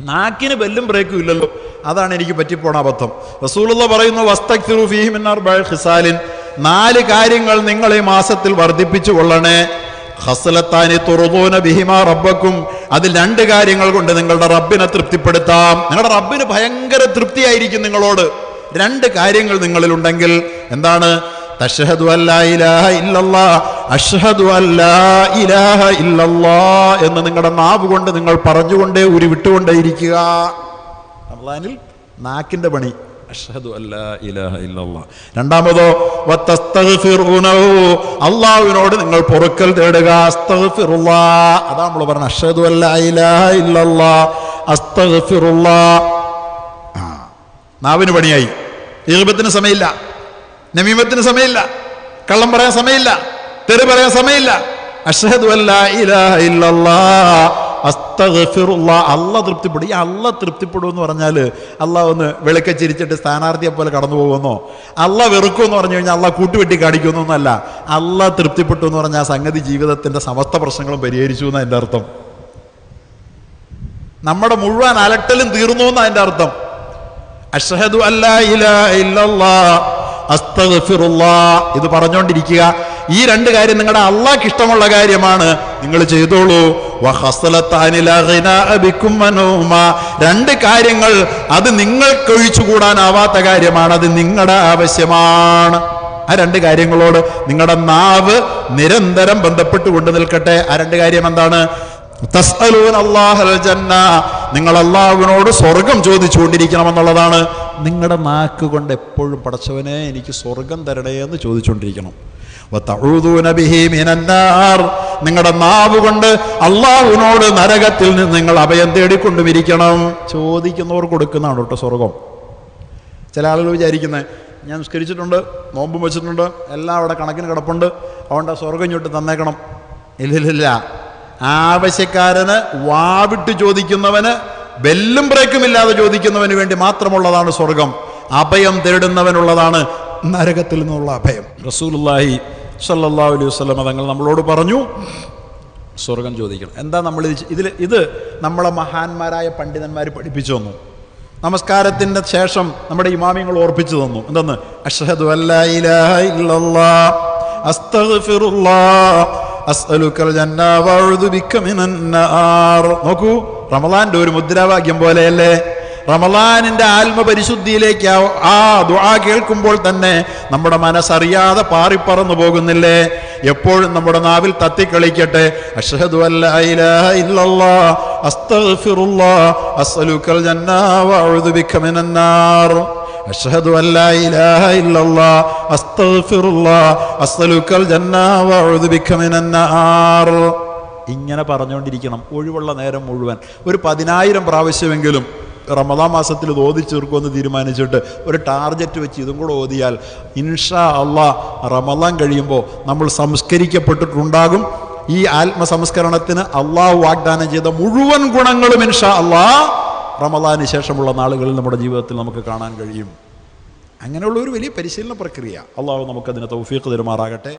നാക്കിന് ബെല്ലും ബ്രേക്കും ഇല്ലല്ലോ അതാണ് എനിക്ക് പറ്റിപ്പോണ അബദ്ധം റസൂലുള്ള പറയുന്നു വസ്തക്തിറു ഫീഹി മിൻ അർബഅ ഖിസാലിൻ നാല് കാര്യങ്ങൾ നിങ്ങൾ ഈ മാസത്തിൽ വർദ്ധിപ്പിച്ചു കൊള്ളണേ ഹസലത്താനി തുറതൂന ബിഹിമാ റബ്ബക്കും അതിൽ രണ്ട് കാര്യങ്ങൾ കൊണ്ട് നിങ്ങളുടെ റബ്ബിനെ തൃപ്തിപ്പെടുത്താം നിങ്ങളുടെ റബ്ബിന് ഭയങ്കര തൃപ്തിയായിരിക്കും നിങ്ങളോട് രണ്ട് കാര്യങ്ങൾ നിങ്ങളിലുണ്ടെങ്കിൽ എന്താണ് തഷ്ഹദു അല്ലാ ഇലാഹ ഇല്ലല്ലാ അഷ്ഹദു അല്ലാ ഇലാഹ ഇല്ലല്ലാ എന്ന് നിങ്ങളുടെ നാവ് കൊണ്ട് നിങ്ങൾ പറഞ്ഞുകൊണ്ടേ ഉരി വിട്ടുകൊണ്ടേയിരിക്കുക റമളാനിൽ നാക്കിന്റെ പണി അഷ്ഹദു അല്ലാ ഇലാഹ ഇല്ലല്ലാ രണ്ടാമതോ വത്തസ്തഗ്ഫിറൂനഹു അള്ളാഹുവിനോട് നിങ്ങൾ പൊറുക്കൽ തേടുക അസ്തഗ്ഫിറുല്ലാ അതാ നമ്മൾ പറഞ്ഞ അഷ്ഹദു അല്ലാ ഇലാഹ ഇല്ലല്ലാ അസ്തഗ്ഫിറുല്ലാ ആ, നാവിന് പണിയായി ഈർബത്തിന് സമയമില്ല നമീമത്തിന് സമയമില്ല കള്ളം പറയാൻ സമയമില്ല തെറി പറയാൻ സമയമില്ല അഷ്ഹദു അല്ലാ ഇലാഹ ഇല്ലല്ലാ അസ്തഗ്ഫിറുല്ലാ അല്ല തൃപ്തിപ്പെടും ഈ അല്ല തൃപ്തിപ്പെടും എന്ന് പറഞ്ഞാൽ അല്ല ഒന്ന് വെളുക്ക ചിരിച്ചിട്ട് സ്ഥാനാർത്ഥിയെ പോലെ കടന്നു പോകുമെന്നോ അല്ല വെറുക്കുമെന്ന് പറഞ്ഞു കഴിഞ്ഞാൽ അല്ല കൂട്ടുവെട്ടി കാണിക്കുമെന്നൊന്നല്ല അല്ല തൃപ്തിപ്പെട്ടു എന്ന് പറഞ്ഞാൽ ആ സംഗതി ജീവിതത്തിന്റെ സമസ്ത പ്രശ്നങ്ങളും പരിഹരിച്ചു എന്നാണ് എൻ്റെ അർത്ഥം നമ്മുടെ മുഴുവൻ അലട്ടലും തീർന്നു എന്നാണ് എൻ്റെ അർത്ഥം അഷ്ഹദു അല്ലാ ഇലാഹ ഇല്ലല്ലാ അസ്തഗ്ഫിറുല്ലാ ഇത് പറഞ്ഞുകൊണ്ടിരിക്കുക ഈ രണ്ട് കാര്യം നിങ്ങളുടെ അള്ളാഹ്ക്ക് ഇഷ്ടമുള്ള കാര്യമാണ് നിങ്ങൾ ചെയ്തോളൂ വഹസ്സലത്താനില ഗിനാഅ ബിക്കും മനൂമ. രണ്ട് കാര്യങ്ങൾ അത് നിങ്ങൾക്ക് ഒഴിച്ചുകൂടാനാവാത്ത കാര്യമാണ് അത് നിങ്ങളുടെ ആവശ്യമാണ് ആ രണ്ട് കാര്യങ്ങളോട് നിങ്ങളുടെ നാവ് നിരന്തരം ബന്ധപ്പെട്ടുകൊണ്ട് നിൽക്കട്ടെ ആ രണ്ട് കാര്യം എന്താണ് തസ്അലൂന അല്ലാഹൽ ജന്ന നിങ്ങൾ അള്ളാഹുവിനോട് സ്വർഗം ചോദിച്ചുകൊണ്ടിരിക്കണമെന്നുള്ളതാണ് നിങ്ങളുടെ നാക്ക് കൊണ്ട് എപ്പോഴും പടച്ചവനെ എനിക്ക് സ്വർഗം തരണേ എന്ന് ചോദിച്ചുകൊണ്ടിരിക്കണം വതഊദൂന ബിഹി മിനന്നാർ നിങ്ങളുടെ നാവ് കൊണ്ട് അള്ളാഹുവിനോട് നരകത്തിൽ നിന്ന് നിങ്ങൾ അഭയം തേടിക്കൊണ്ടും ഇരിക്കണം ചോദിക്കുന്നവർ കൊടുക്കുന്നതാണ് കേട്ടോ സ്വർഗം ചില ആളുകൾ വിചാരിക്കുന്നത് ഞാൻ നിസ്കരിച്ചിട്ടുണ്ട് നോമ്പും വെച്ചിട്ടുണ്ട് എല്ലാം അവിടെ കണക്കിന് കിടപ്പുണ്ട് അതുകൊണ്ട് ആ സ്വർഗം ഇങ്ങോട്ട് തന്നേക്കണം ഇല്ലില്ല ആവശ്യക്കാരന് വാവിട്ട് ചോദിക്കുന്നവന് ബെല്ലും ബ്രേക്കും ഇല്ലാതെ ചോദിക്കുന്നവന് വേണ്ടി മാത്രമുള്ളതാണ് സ്വർഗം അഭയം തേടുന്നവനുള്ളതാണ് നരകത്തിൽ നിന്നുള്ള അഭയം റസൂലുള്ളാഹി സല്ലല്ലാഹു അലൈഹി വസല്ലം തങ്ങൾ നമ്മളോട് പറഞ്ഞു സ്വർഗം ചോദിക്കണം എന്താ നമ്മൾ ഇതിൽ ഇത് നമ്മളെ മഹാന്മാരായ പണ്ഡിതന്മാർ പഠിപ്പിച്ചു തന്നു നമസ്കാരത്തിൻ്റെ ശേഷം നമ്മുടെ ഇമാമിങ്ങൾ ഓർപ്പിച്ചു തന്നു എന്തെന്ന് അഷ്ഹദു അല്ലാ ഇലാഹ ഇല്ലല്ലാ അസ്തഗ്ഫിറുല്ലാ അസ്അലുക്കൽ ജന്ന വഅഊദു ബിക മിനൻ നാർ നോക്കൂ റമളാന്റെ ഒരു മുദ്രാവാക്യം പോലെയല്ലേ റമളാനിന്റെ ആത്മപരിശുദ്ധിയിലേക്ക് ആ- ആ ദുആ കേൾക്കുമ്പോൾ തന്നെ നമ്മുടെ മനസ്സറിയാതെ പാറിപ്പറന്നു പോകുന്നില്ലേ എപ്പോഴും നമ്മുടെ നാവിൽ തത്തിക്കളിക്കട്ടെ അഷ്ഹദു അല്ലാ ഇലാഹ ഇല്ലല്ലാ അസ്തഗ്ഫിറുല്ലാ അസ്അലുക്കൽ ജന്ന വഅഊദു ബിക മിനൻ നാർ അഷ്ഹദു അല്ലാ ഇലാഹ ഇല്ലല്ലാ അസ്തഗ്ഫിറുല്ലാ അസ്അലുക്കൽ ജന്ന വഅഊദു ബിക മിനൻ നാർ ഇങ്ങനെ പറഞ്ഞുകൊണ്ടിരിക്കണം ഒഴിവുള്ള നേരം മുഴുവൻ ഒരു പതിനായിരം പ്രാവശ്യമെങ്കിലും റമദാൻ മാസത്തിൽ ഇത് ഓതി ചേർക്കുമെന്ന് തീരുമാനിച്ചിട്ട് ഒരു ടാർഗറ്റ് വെച്ച് ഇതും കൂടെ ഓതിയാൽ ഇൻഷാ അള്ളാ റമദാൻ കഴിയുമ്പോൾ നമ്മൾ സംസ്കരിക്കപ്പെട്ടിട്ടുണ്ടാകും ഈ ആത്മസംസ്കരണത്തിന് അള്ളാഹു വാഗ്ദാനം ചെയ്ത മുഴുവൻ ഗുണങ്ങളും ഇൻഷാ അള്ളാ റമദാന് ശേഷമുള്ള നാളുകളിൽ നമ്മുടെ ജീവിതത്തിൽ നമുക്ക് കാണാൻ കഴിയും അങ്ങനെയുള്ള ഒരു വലിയ പരിശീലന പ്രക്രിയ അള്ളാഹു നമുക്കതിന് തൗഫീഖ് തരുമാറാകട്ടെ